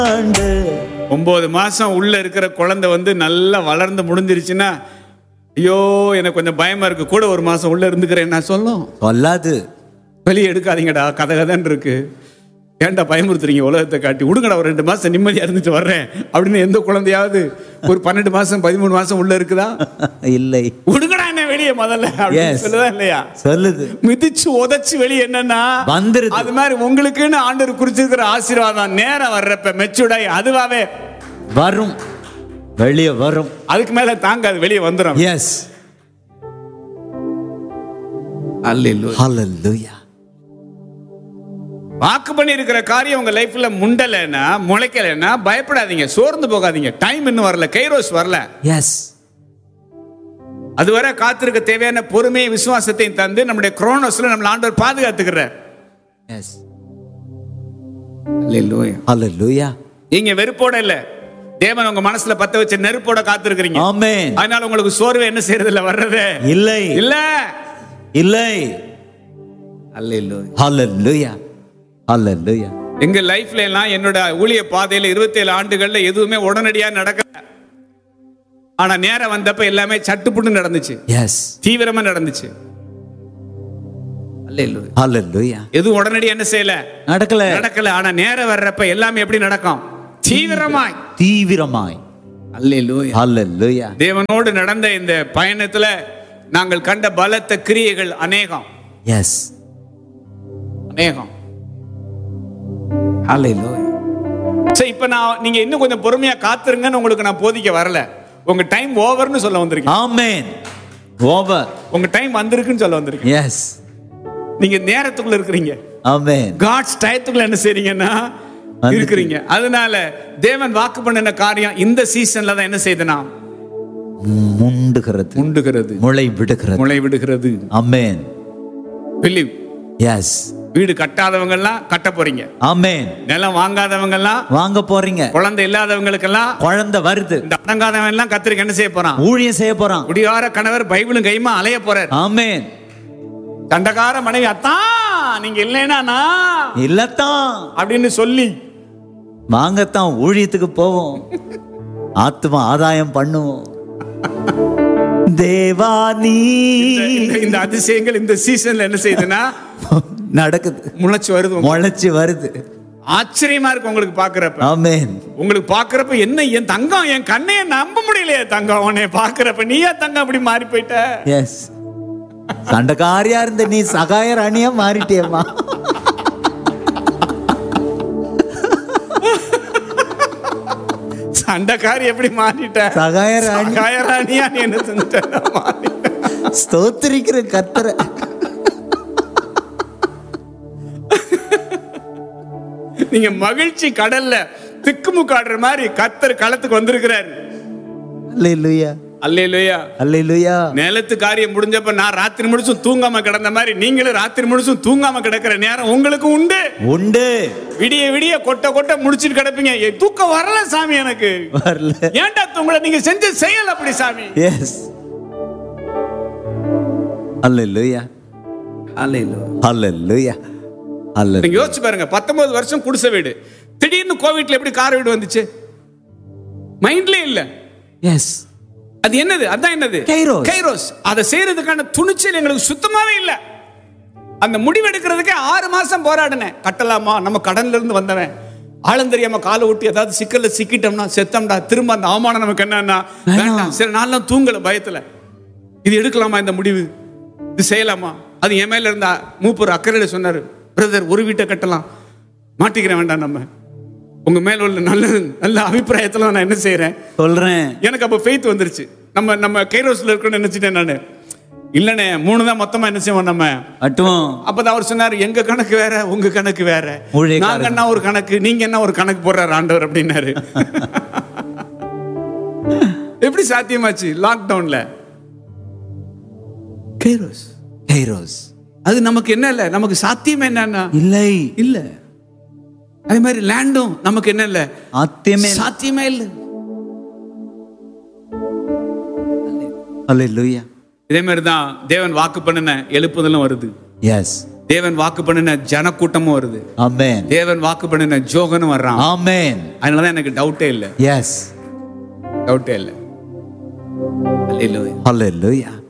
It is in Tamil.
ஆண்டு ஒன்பது மாசம் உள்ள இருக்கிற குழந்தை வந்து நல்லா வளர்ந்து முடிஞ்சிருச்சுன்னா ஐயோ எனக்கு கொஞ்சம் பயமா இருக்கு கூட ஒரு மாசம் உள்ள இருந்துக்கிறேன் நான் சொல்லும் சொல்லாது வெளியே எடுக்காதீங்கடா கதை கதைன்னு இருக்கு ஏன்டா பயமுறுத்துறீங்க உலகத்தை காட்டி விடுங்கடா ஒரு ரெண்டு மாசம் நிம்மதியா இருந்துட்டு வர்றேன் அப்படின்னு எந்த குழந்தையாவது ஒரு பன்னெண்டு மாசம் பதிமூணு மாசம் உள்ள இருக்குதா இல்லை விடுங்கடா என்ன வெளியே முதல்ல அப்படின்னு Yes. சொல்லுதா இல்லையா சொல்லுது மிதிச்சு உதைச்சு வெளியே என்னன்னா வந்துருது. அது மாதிரி உங்களுக்குன்னு ஆண்டவர் குறிச்சிருக்கிற ஆசீர்வாதம் நேரம் வர்றப்ப மெச்சுடாய் அதுவாவே வரும் வெளியே வரும் அதுக்கு மேல தாங்காது வெளியே வந்துடும் எஸ் அல்ல ஹalleluya வாக்கு பண்ணி இருக்கிற காரியம் உங்க லைஃப்ல முண்டலைன்னா முளைக்கலைன்னா பயப்படாதீங்க சோர்ந்து போகாதீங்க டைம் இன்னும் வரல கைரோஸ் வரல எஸ் அதுவரை காத்திருக்க தேவையான பொறுமையை விசுவாசத்தையும் தந்து நம்முடைய குரோனோஸ்ல நம்மள ஆண்டவர் பாதுகாத்துக்கிறார் எஸ் அல்லேலூயா ஹalleluya நீங்க வெறுப்போட இல்ல தேவன் உங்க மனசுல பத்த வச்ச நெருப்போட காத்திருக்கிறீங்க ஆமென் அதனால உங்களுக்கு சோர்வு என்ன செய்யறது இல்ல வர்றது இல்லை இல்ல இல்லை அல்லேலூயா ஹalleluya ஹalleluya எங்க லைஃப்ல எல்லாம் என்னோட ஊழிய பாதையில 27 ஆண்டுகள்ல எதுவுமே உடனடியா நடக்கல ஆனா நேரம் வந்தப்ப எல்லாமே சட்டுப்புட்டு நடந்துச்சு எஸ் தீவிரமா நடந்துச்சு அல்லேலூயா ஹalleluya எதுவும் உடனடியா என்ன செய்யல நடக்கல நடக்கல ஆனா நேரம் வர்றப்ப எல்லாமே எப்படி நடக்கும் தீவிரமாய் தீவிரமாய் அல்லேலூயா ஹalleluya தேவனோடு நடந்த இந்த பயணத்துல நாங்கள் கண்ட பலத்த கிரியைகள் அநேகம் எஸ் அநேகம் ஹalleluya சரி இப்ப நான் நீங்க இன்னும் கொஞ்சம் பொறுமையா காத்துருங்கன்னு உங்களுக்கு நான் போதிக்க வரல உங்க டைம் ஓவர்னு சொல்ல வந்திருக்கேன் ஆமென் ஓவர் உங்க டைம் வந்திருக்குன்னு சொல்ல வந்திருக்கேன் எஸ் நீங்க நேரத்துக்குள்ள இருக்கிறீங்க ஆமென் காட்ஸ் டயத்துக்குள்ள என்ன செய்றீங்கன்னா வந்துட்டு. இருக்கிறீங்க அதனால தேவன் வாக்கு பண்ணின காரியம் இந்த சீசன்ல தான் என்ன செய்தனா முண்டுகிறது உண்டுகிறது முளை விடுகிறது முளை விடுகிறது ஆமென் பிலிவ் எஸ் வீடு கட்டாதவங்க எல்லாம் கட்ட போறீங்க ஆமென் நிலம் வாங்காதவங்க எல்லாம் வாங்க போறீங்க குழந்தை இல்லாதவங்களுக்கெல்லாம் குழந்தை வருது இந்த அடங்காதவன் எல்லாம் கத்திரிக்க என்ன செய்ய போறான் ஊழியம் செய்ய போறான் குடியார கணவர் பைபிளும் கைமா அலைய போறார் ஆமென் தண்டகார மனைவி அத்தான் நீங்க இல்லைன்னா நான் இல்லத்தான் அப்படின்னு சொல்லி வாங்கத்தான் ஊழியத்துக்கு போவோம் ஆத்மா ஆதாயம் பண்ணுவோம் தேவா நீ இந்த- இந்த அதிசயங்கள் இந்த சீசன்ல என்ன செய்யுதுன்னா நடக்குது முளைச்சு வருது உங்களுக்கு. முளைச்சு வருது ஆச்சரியமா இருக்கு உங்களுக்கு பாக்குறப்ப ஆமென் உங்களுக்கு பாக்குறப்ப என்ன என் தங்கம் என் கண்ணைய நம்ப முடியலையே தங்கம் உன்னை பாக்குறப்ப நீயா தங்கம் அப்படி மாறி போயிட்ட எஸ் சண்டைக்காரியா இருந்த நீ சகாய ராணியா மாறிட்டியம்மா சண்டைக்காரி எப்படி மாறிட்ட சகாய ராணி காயராணியா நீ என்ன செஞ்சுட்ட மாறிட்ட. ஸ்தோத்திரிக்கிற கத்தரை நீங்க மகிழ்ச்சி கடல்ல திக்குமுக்காடுற மாதிரி கத்தர் களத்துக்கு வந்திருக்கிறாரு அல்லேலூயா அல்லேலூயா அல்லேலூயா நிலத்து காரியம் முடிஞ்சப்ப நான் ராத்திரி முழுசும் தூங்காம கிடந்த மாதிரி நீங்களும் ராத்திரி முழுசும் தூங்காம கிடக்கிற நேரம் உங்களுக்கு உண்டு உண்டு விடிய விடிய கொட்ட கொட்ட முடிச்சிட்டு கிடப்பீங்க ஏய், தூக்கம் வரல சாமி எனக்கு வரல ஏன்டா தூங்கல நீங்க செஞ்ச செயல் அப்படி சாமி எஸ் அல்லேலூயா அல்லேலூயா அல்ல நீங்க யோசிச்சு பாருங்க பத்தொன்பது வருஷம் குடிசை வீடு திடீர்னு கோவிட்ல எப்படி கார் வீடு வந்துச்சு மைண்ட்லயே இல்ல எஸ் அது என்னது அதான் என்னது கைரோஸ். கைரோஸ் அதை செய்யறதுக்கான துணிச்சல் எங்களுக்கு சுத்தமாவே இல்ல அந்த முடிவெடுக்கிறதுக்கே ஆறு மாசம் போராடினேன் கட்டலாமா நம்ம கடன்ல இருந்து வந்தவன் ஆழம் தெரியாம காலை விட்டு ஏதாவது சிக்கல்ல சிக்கிட்டோம்னா செத்தோம்டா திரும்ப அந்த அவமானம் நமக்கு என்னன்னா வேண்டாம் சரி நான்லாம் தூங்கல பயத்துல இது எடுக்கலாமா இந்த முடிவு இது செய்யலாமா அது என் மேல இருந்தா மூப்பர் அக்கறையில சொன்னாரு பிரதர் ஒரு வீட்டை கட்டலாம் மாட்டிக்கிற வேண்டாம் நம்ம உங்க மேல உள்ள நல்ல நல்ல அபிப்பிராயத்துல நான் என்ன செய்யறேன் சொல்றேன் எனக்கு அப்போ ஃபெய்த் வந்துருச்சு நம்ம நம்ம கைரோஸ்ல இருக்கணும்னு நினைச்சிட்டேன் நான் இல்லனே மூணு தான் மொத்தமா என்ன செய்வோம் நம்ம மட்டும் அப்பதான் அவர் சொன்னார் எங்க கணக்கு வேற உங்க கணக்கு வேற ஊழியக்காரர். நாங்க என்ன ஒரு கணக்கு நீங்க என்ன ஒரு கணக்கு போடுறாரு ஆண்டவர் அப்படின்னாரு எப்படி சாத்தியமாச்சு லாக்டவுன்ல கைரோஸ் கைரோஸ் அது நமக்கு என்ன இல்ல நமக்கு சாத்தியம் என்னன்னா இல்லை இல்ல அதே மாதிரி லேண்டும் நமக்கு என்ன இல்ல ஆத்தியமே சாத்தியமே இல்ல அல்லேலூயா இதே மாதிரி தான் தேவன் வாக்கு பண்ணின எழுப்புதலும் வருது எஸ் தேவன் வாக்கு பண்ணின ஜனக்கூட்டமும் வருது Amen. தேவன் வாக்கு பண்ணின ஜோகனும் வர்றான் Amen. அதனாலதான் எனக்கு டவுட்டே இல்லை Yes. டவுட்டே இல்லை Hallelujah. Hallelujah.